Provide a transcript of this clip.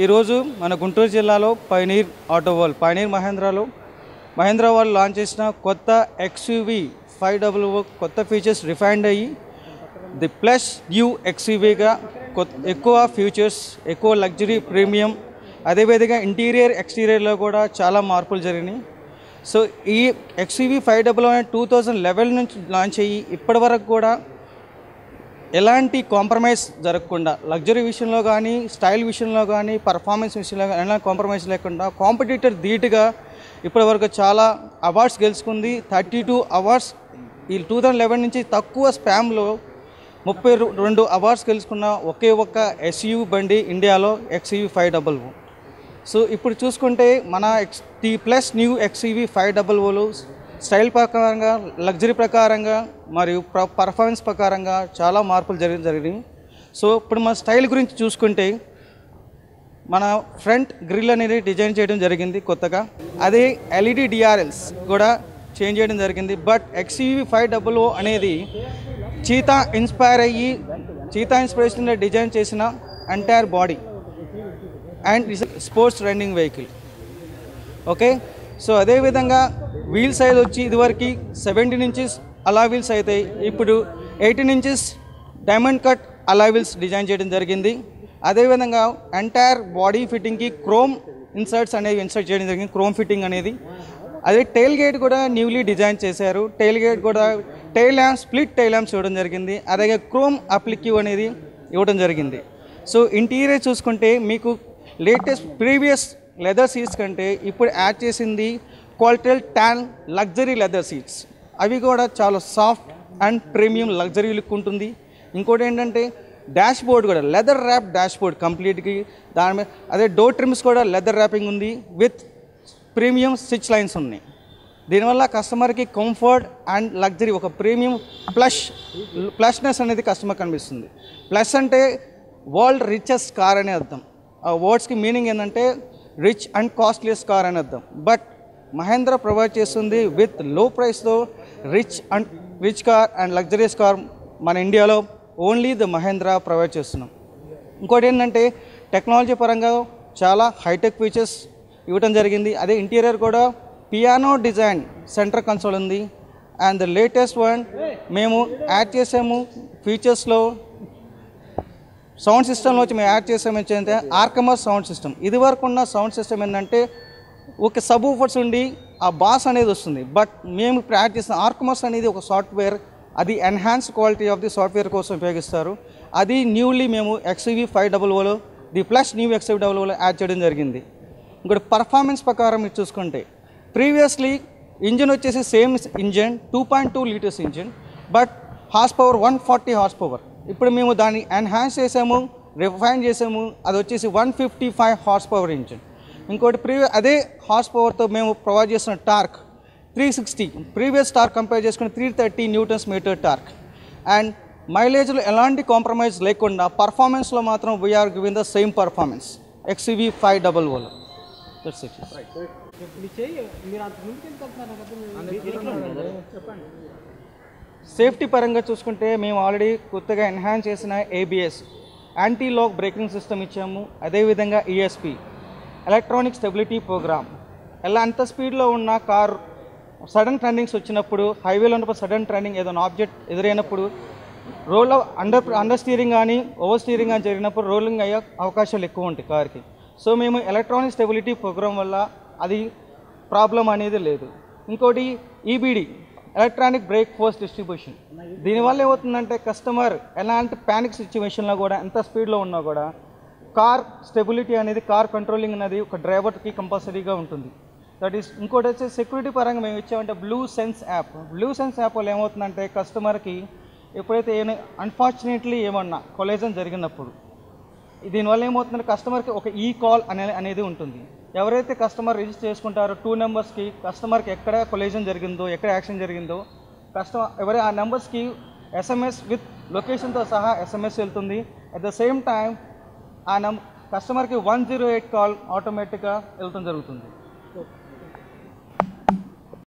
ఈరోజు మన గుంటూరు జిల్లాలో పైనీర్ ఆటో వాల్ పైనీర్ మహేంద్రాలో మహేంద్ర వాళ్ళు లాంచ్ చేసిన కొత్త ఎక్స్యూవీ ఫైవ్ డబుల్ కొత్త ఫీచర్స్ రిఫైండ్ అయ్యి ది ప్లస్ న్యూ ఎక్స్యూవీగా కొత్త ఎక్కువ ఫీచర్స్ ఎక్కువ లగ్జరీ ప్రీమియం అదేవిధంగా ఇంటీరియర్ ఎక్స్టీరియర్లో కూడా చాలా మార్పులు జరిగినాయి సో ఈ XUV five double one two thousand eleven నుంచి లాంచ్ అయ్యి ఇప్పటి వరకు కూడా ఎలాంటి కాంప్రమైజ్ జరగకుండా లగ్జరీ విషయంలో కానీ స్టైల్ విషయంలో కానీ పర్ఫార్మెన్స్ విషయంలో కానీ ఎలాంటి కాంప్రమైజ్ లేకుండా కాంపిటీటర్ ధీటుగా ఇప్పటి వరకు చాలా అవార్డ్స్ గెలుచుకుంది థర్టీ టూ అవార్డ్స్ ఈ టూ థౌజండ్ లెవెన్ నుంచి తక్కువ స్పామ్లో ముప్పై రు- రెండు అవార్డ్స్ గెలుచుకున్న ఒకే ఒక్క ఎస్యూ బండి ఇండియాలో X U five double O so ఇప్పుడు చూసుకుంటే మన X T plus new XEV five double ఓలు స్టైల్ ప్రకారంగా లగ్జరీ ప్రకారంగా మరియు ప్ర పర్ఫార్మెన్స్ ప్రకారంగా చాలా మార్పులు జరిగి జరిగినాయి సో ఇప్పుడు మన స్టైల్ గురించి చూసుకుంటే మన ఫ్రంట్ గ్రిల్ అనేది డిజైన్ చేయడం జరిగింది కొత్తగా అదే ఎల్ఈడి డిఆర్ఎల్స్ కూడా చేంజ్ చేయడం జరిగింది but XEV five double O అనేది చీతా ఇన్స్పైర్ అయ్యి చీతా ఇన్స్పిరేషన్ డిజైన్ చేసిన entire body and sports running vehicle okay so అదేవిధంగా వీల్ సైజ్ వచ్చి ఇదివరకు సెవెంటీన్ ఇంచెస్ అలా వీల్స్ అయితే ఇప్పుడు ఎయిటీన్ ఇంచెస్ డైమండ్ కట్ అలా వీల్స్ డిజైన్ చేయడం జరిగింది అదేవిధంగా ఎంటైర్ బాడీ ఫిట్టింగ్కి క్రోమ్ ఇన్సర్ట్స్ అనేవి ఇన్సర్ట్ చేయడం జరిగింది క్రోమ్ ఫిట్టింగ్ అనేది అదే టైల్ గేట్ కూడా న్యూలీ డిజైన్ చేశారు టైల్ గేట్ కూడా tail lamps split tail lamps ఇవ్వడం జరిగింది అలాగే క్రోమ్ అప్లిక్యూ అనేది ఇవ్వడం జరిగింది సో ఇంటీరియర్ చూసుకుంటే మీకు లేటెస్ట్ ప్రీవియస్ లెదర్ సీట్స్ కంటే ఇప్పుడు యాడ్ చేసింది క్వాలిటల్ ట్యాన్ లగ్జరీ లెదర్ సీట్స్ అవి కూడా చాలా soft and premium luxury look ఉంటుంది ఇంకోటి ఏంటంటే డాష్ బోర్డ్ కూడా లెదర్ ర్యాప్ డాష్ బోర్డ్ కంప్లీట్గా దాని మీద అదే డోర్ ట్రిమ్స్ కూడా లెదర్ ర్యాపింగ్ ఉంది విత్ ప్రీమియం స్టిచ్ లైన్స్ ఉన్నాయి దీనివల్ల కస్టమర్కి కంఫర్ట్ అండ్ లగ్జరీ ఒక ప్రీమియం ప్లష్ ప్లష్నెస్ అనేది కస్టమర్ కనిపిస్తుంది ప్లస్ అంటే వరల్డ్ రిచెస్ట్ కార్ అనే అర్థం ఆ వర్డ్స్కి మీనింగ్ ఏంటంటే రిచ్ అండ్ కాస్ట్లీయెస్ట్ కార్ అని అర్థం బట్ మహేంద్ర ప్రొవైడ్ చేస్తుంది విత్ లో ప్రైస్తో rich and rich car and luxurious car మన ఇండియాలో ఓన్లీ ద మహేంద్ర ప్రొవైడ్ చేస్తున్నాం ఇంకోటి ఏంటంటే టెక్నాలజీ పరంగా చాలా హైటెక్ ఫీచర్స్ ఇవ్వడం జరిగింది అదే ఇంటీరియర్ కూడా పియానో డిజైన్ సెంటర్ కన్సోల్ ఉంది అండ్ ద లేటెస్ట్ వన్ మేము యాడ్ చేసాము ఫీచర్స్లో సౌండ్ సిస్టంలో వచ్చి మేము యాడ్ చేసాము ఏంటంటే ఆర్కమర్ సౌండ్ సిస్టమ్ ఇది వరకు ఉన్న సౌండ్ సిస్టమ్ ఏంటంటే ఒక సబ్ ఊఫర్స్ ఉండి ఆ బాస్ అనేది వస్తుంది బట్ మేము ఇప్పుడు యాడ్ చేసిన ఆర్కమర్స్ అనేది ఒక సాఫ్ట్వేర్ అది enhance quality of the software కోసం ఉపయోగిస్తారు అది న్యూలీ మేము ఎక్స్వీ ఫైవ్ డబుల్ ఓలో the plus new XUV double ఓలో యాడ్ చేయడం జరిగింది ఇంకోటి పర్ఫార్మెన్స్ ప్రకారం మీరు చూసుకుంటే ప్రీవియస్లీ ఇంజిన్ వచ్చేసి same engine two point two litres engine but horsepower one forty horsepower ఇప్పుడు మేము దాన్ని ఎన్హాన్స్ చేసాము రిఫైన్ చేసాము అది వచ్చేసి one fifty five horsepower engine ఇంకోటి ప్రీవియస్ అదే హార్స్ పవర్తో మేము ప్రొవైడ్ చేస్తున్న torque three sixty previous torque compare చేసుకుని three thirty newtons metre torque and మైలేజ్లో ఎలాంటి కాంప్రమైజ్ లేకుండా పర్ఫార్మెన్స్లో మాత్రం we're giving the same performance XUV five double ఓలో దట్స్ ఇట్ సేఫ్టీ పరంగా చూసుకుంటే మేము ఆల్రెడీ కొత్తగా ఎన్హాన్స్ చేసిన ABS anti lock braking system ఇచ్చాము అదేవిధంగా ఈఎస్పి ఎలక్ట్రానిక్ స్టెబిలిటీ ప్రోగ్రామ్ ఎలా అంత స్పీడ్లో ఉన్న కార్ సడన్ టర్నింగ్స్ వచ్చినప్పుడు హైవేలో ఉన్నప్పుడు సడన్ టర్నింగ్ ఏదైనా ఆబ్జెక్ట్ ఎదురైనప్పుడు రోల్ అండర్ అండర్ స్టీరింగ్ కానీ ఓవర్ స్టీరింగ్ కానీ జరిగినప్పుడు రోలింగ్ అయ్యే అవకాశాలు ఎక్కువ ఉంటాయి కార్కి సో మేము ఎలక్ట్రానిక్ స్టెబిలిటీ ప్రోగ్రామ్ వల్ల అది ప్రాబ్లం అనేది లేదు ఇంకోటి EBD electronic brake force distribution దీనివల్ల ఏమవుతుందంటే కస్టమర్ ఎలాంటి ప్యానిక్ సిచ్యువేషన్లో కూడా ఎంత స్పీడ్లో ఉన్నా కూడా కార్ స్టెబిలిటీ అనేది కార్ కంట్రోలింగ్ అనేది ఒక డ్రైవర్కి కంపల్సరీగా ఉంటుంది దట్ ఈస్ ఇంకోటి వచ్చి సెక్యూరిటీ పరంగా మేము ఇచ్చామంటే blue sense app blue sense app వల్ల ఏమవుతుందంటే కస్టమర్కి ఎప్పుడైతే ఏమైనా అన్ఫార్చునేట్లీ ఏమన్నా కొలేజన్ జరిగినప్పుడు దీనివల్ల ఏమవుతుందంటే కస్టమర్కి ఒక ఈ కాల్ అనే అనేది ఉంటుంది ఎవరైతే కస్టమర్ రిజిస్టర్ చేసుకుంటారో టూ నెంబర్స్కి కస్టమర్కి ఎక్కడ కొలేజన్ జరిగిందో ఎక్కడ యాక్షన్ జరిగిందో కస్టమర్ ఎవరి ఆ నెంబర్స్కి ఎస్ఎంఎస్ విత్ లొకేషన్తో సహా ఎస్ఎంఎస్ వెళ్తుంది అట్ ద సేమ్ టైం ఆ నం కస్టమర్కి వన్ జీరో ఎయిట్ కాల్ ఆటోమేటిక్గా వెళ్తాం జరుగుతుంది